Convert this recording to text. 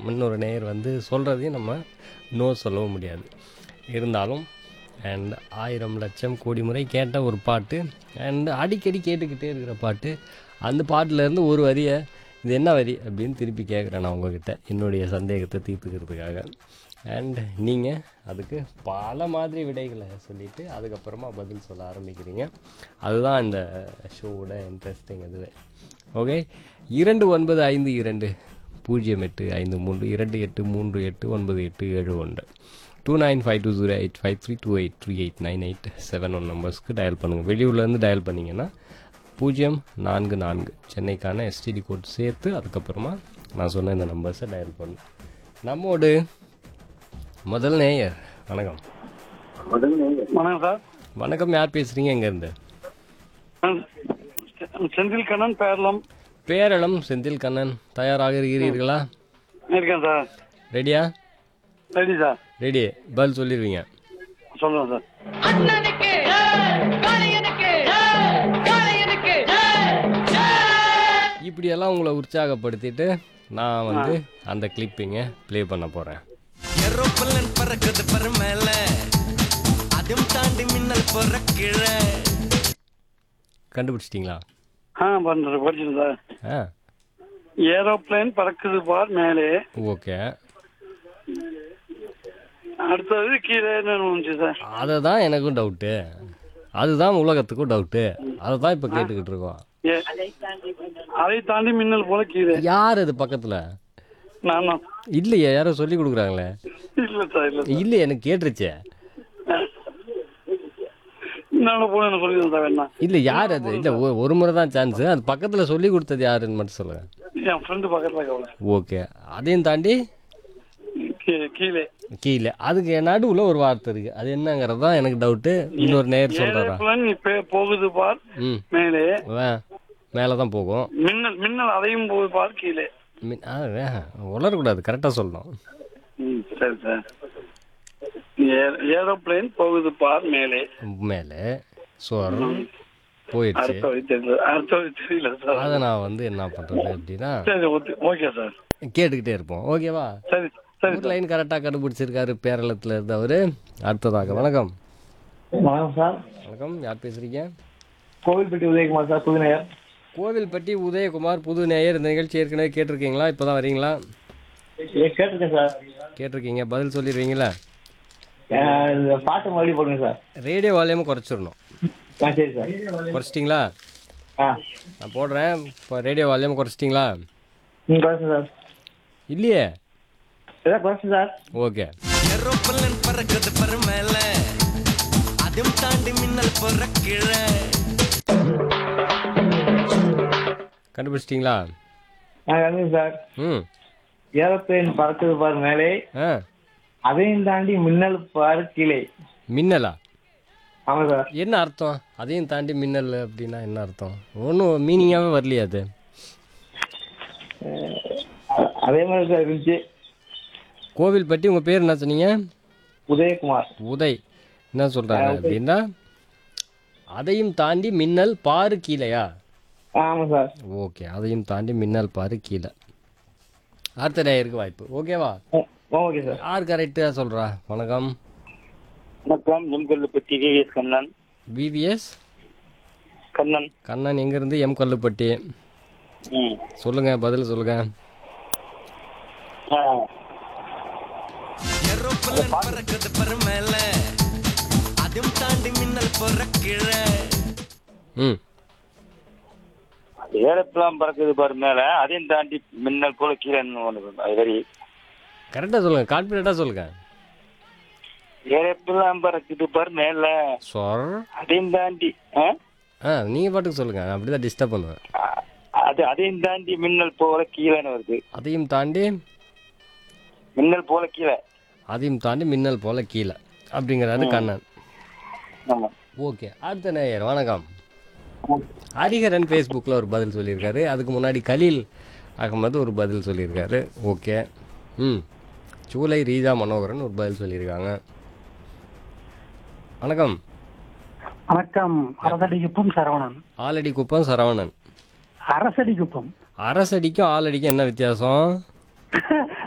இன்னொரு நேயர் வந்து சொல்கிறதையும் நம்ம நோ சொல்லவும் முடியாது இருந்தாலும் அண்ட் ஆயிரம் லட்சம் கோடி முறை கேட்ட ஒரு பாட்டு அண்ட் அடிக்கடி கேட்டுக்கிட்டே இருக்கிற பாட்டு அந்த பாட்டிலேருந்து ஒரு வரியை இது என்ன வரி அப்படின்னு திருப்பி கேட்குறேன் நான் உங்ககிட்ட என்னுடைய சந்தேகத்தை தீர்த்துக்கிறதுக்காக அண்ட் நீங்கள் அதுக்கு பல மாதிரி விடைகளை சொல்லிவிட்டு அதுக்கப்புறமா பதில் சொல்ல ஆரம்பிக்கிறீங்க அதுதான் இந்த ஷோவோட இன்ட்ரெஸ்டிங் இதுவே ஓகே இரண்டு ஒன்பது ஐந்து இரண்டு பூஜ்ஜியம் எட்டு ஐந்து மூன்று இரண்டு எட்டு மூன்று எட்டு ஒன்பது எட்டு ஏழு ஒன்று two nine five two zero eight five three two eight three eight nine eight seven one நம்பர்ஸ்க்கு டயல் பண்ணுங்கள் வெளியூர்லேருந்து டயல் பண்ணிங்கன்னா பூஜ்ஜியம் நான்கு நான்கு சென்னைக்கான எஸ்டிடி கோட் சேர்த்து அதுக்கப்புறமா நான் சொன்ன இந்த நம்பர்ஸை டயல் பண்ணும் நம்மோடு முதல் நேயர் வணக்கம் வணக்கம் சார் வணக்கம் யார் பேசுகிறீங்க எங்கேருந்து நான் செ- செந்தில் கண்ணன் பேரளம் பேரளம் செந்தில் கண்ணன் தயாராக இருக்கிறீர்களா இருக்கேன் சார் ரெடியா ரெடி சார் ரெடி பதில் சொல்லிடுவீங்க சொல்லுங்க சார் அண்ணனுக்கு காளையனுக்கு காளையனுக்கு இப்படியெல்லாம் உங்களை உற்சாகப்படுத்திட்டு நான் வந்து அந்த கிளிப்பிங்கை ப்ளே பண்ண போகிறேன் ஏரோப்ளேன் பறக்குது பரு மேல அதும் தாண்டி மின்னல் பொறக்கிழ கண்டுபிடிச்சிட்டிங்களா ஆ பண்ணுறேன் படிச்சுட்டு சார் ஆ ஏரோப்ளேன் பறக்குது பார் மேலே ஓகே அடுத்தது கீழே என்னன்னு வந்துச்சு சார் அதை தான் எனக்கும் டவுட்டு அதுதான் உலகத்துக்கும் டவுட்டு அதை தான் இப்போ கேட்டுக்கிட்டு இருக்கோம் ஏ அதை தாண்டி மின்னல் போல கீழே யார் அது பக்கத்தில் நான் தான் இல்லையே யாரோ சொல்லி கொடுக்குறாங்களே இல்லை சார் இல்லை சார் இல்லையே எனக்கு கேட்டுருச்சே நான் போன சொல்லிடுறேன் சார் வேணா இல்லை யார் அது இல்லை ஒ- ஒரு முறை தான் சான்ஸு அது பக்கத்தில் சொல்லி கொடுத்தது யாருன்னு மட்டும் சொல்லுங்கள் என் ஃப்ரெண்டு பக்கத்தில் கவலை ஓகே அதையும் தாண்டி கீழே கீழே கீழே அதுக்கு நடுவில் ஒரு வார்த்தை இருக்குது அது என்னங்கிறது தான் எனக்கு டவுட்டு இன்னொரு நேர் சொல்கிறாரா ஏரோப்ளேன் இப்போ போகுது பார் ம் மேலே மேலே தான் போகும் மின்னல் மின்னல் அதையும் போகுது பார் கீழே மின் ஆ வே உளரக்கூடாது கரெக்டாக சொல்லணும் ம் சரி சார் ஏ- ஏரோப்ளேன் போகுது பார் மேலே மேலே சோர் போயிடுச்சு அடுத்த வழி தெரியல அடுத்த வழி தெரியல சார் அதை நான் வந்து என்ன பண்ணுறது அப்படின்னா சரி ஓகே ஓகே சார் கேட்டுக்கிட்டே இருப்போம் ஓகேவா சரி சரி ஒரு லைன் கரெக்டாக கண்டுபிடிச்சிருக்காரு பேரளத்தில் இருந்தவர் அடுத்ததாக வணக்கம் வணக்கம் சார் வணக்கம் யார் பேசுகிறீங்க கோவில்பட்டி உதயகுமார் சார் புதுநகர் கோவில்பட்டி உதயகுமார் புது நேயர் இந்த நிகழ்ச்சி ஏற்கனவே கேட்டிருக்கீங்களா இப்போ தான் வரீங்களா ஏ கேட்டிருக்கேன் சார் கேட்டிருக்கீங்க பதில் சொல்லிடுவீங்களா அஹ் இந்த பாட்டு மறுபடியும் போடுங்க சார் ரேடியோ வால்யூமை குறைச்சிடணும் ஆ சரி சார் குறைச்சிட்டிங்களா ஆ நான் போடுறேன் இப்போ ரேடியோ வால்யூமை குறைச்சிட்டிங்களா ம் குறைச்சேன் சார் இல்லையே ஏதாவது குறைச்சேன் சார் ஓகே ஏரோப்ளேன் பறக்குது பரு மேல அதும் தாண்டி மின்னல் பொறக்கிழ கண்டுபிடிச்சிட்டிங்களா ஆ கண்டிப்பா சார் ம் ஏரோப்ளேன் பறக்குது பாரு மேலே ஆ அதையும் தாண்டி மின்னல் பாரு கீழே மின்னலா ஆமாம் சார் என்ன அர்த்தம் அதையும் தாண்டி மின்னல் அப்படின்னா என்ன அர்த்தம் ஒன்றும் மீனிங்காகவே வரலையா அது அ- அதே மாதிரி சார் இருந்துச்சு கோவில்பட்டி உங்கள் பேர் என்ன சொன்னீங்க உதயகுமார் உதய் என்ன சொல்கிறாங்க அப்படின்னா அதையும் தாண்டி மின்னல் பாரு கீழையா ஆமாம் சார் ஓகே அதையும் தாண்டி மின்னல் பாரு கீழே அடுத்த நேயருக்கு வாய்ப்பு ஓகேவா ஓ- ஓகே சார் யார் கரெக்டாக சொல்கிறா வணக்கம் வணக்கம் எம்கல்லுப்பட்டி விவிஎஸ் கண்ணன் விவிஎஸ் கண்ணன் கண்ணன் எங்கேருந்து எம் கல்லுப்பட்டி ம் சொல்லுங்கள் பதில் சொல்லுங்கள் ஆ ஏரோப்ளேன் பறக்குது பரு மேல அதும் தாண்டி மின்னல் பொறக்கிழ ம் ஏரோப்ளான் பறக்குது பாரு மேல அதையும் தாண்டி மின்னல் போல கீழே ஒன்று அது வரி கரெக்டாக சொல்லுங்கள் கான்ஃபிடெண்ட்டாக சொல்லுங்கள் ஏரோப்ளான் பறக்குது பாரு மேல சொர் அதையும் தாண்டி ஆ? ஆ நீங்கள் பாட்டுக்கு சொல்லுங்கள் நான் அப்படி தான் டிஸ்டர்ப் பண்ணுவேன் அ- அது அதையும் தாண்டி மின்னல் போல கீழேன்னு வருது அதையும் தாண்டி மின்னல் போல கீழே அதையும் தாண்டி மின்னல் போல கீழே அப்படிங்கிறாரு கண்ணன் ஆமா ஓகே அடுத்த நேயர் வணக்கம் ஹரிஹரன் ஃபேஸ்புக்கில் ஒரு பதில் சொல்லியிருக்காரு அதுக்கு முன்னாடி கலீல் அகமது ஒரு பதில் சொல்லியிருக்காரு ஓகே ம் சூலை ரீஜா மனோகரன் ஒரு பதில் சொல்லியிருக்காங்க வணக்கம் வணக்கம் அரசடிக்குப்பம் சரவணன் ஆலடி குப்பம் சரவணன் அரசடிக்குப்பம் அரசடிக்கும் ஆலடிக்கும் என்ன வித்தியாசம்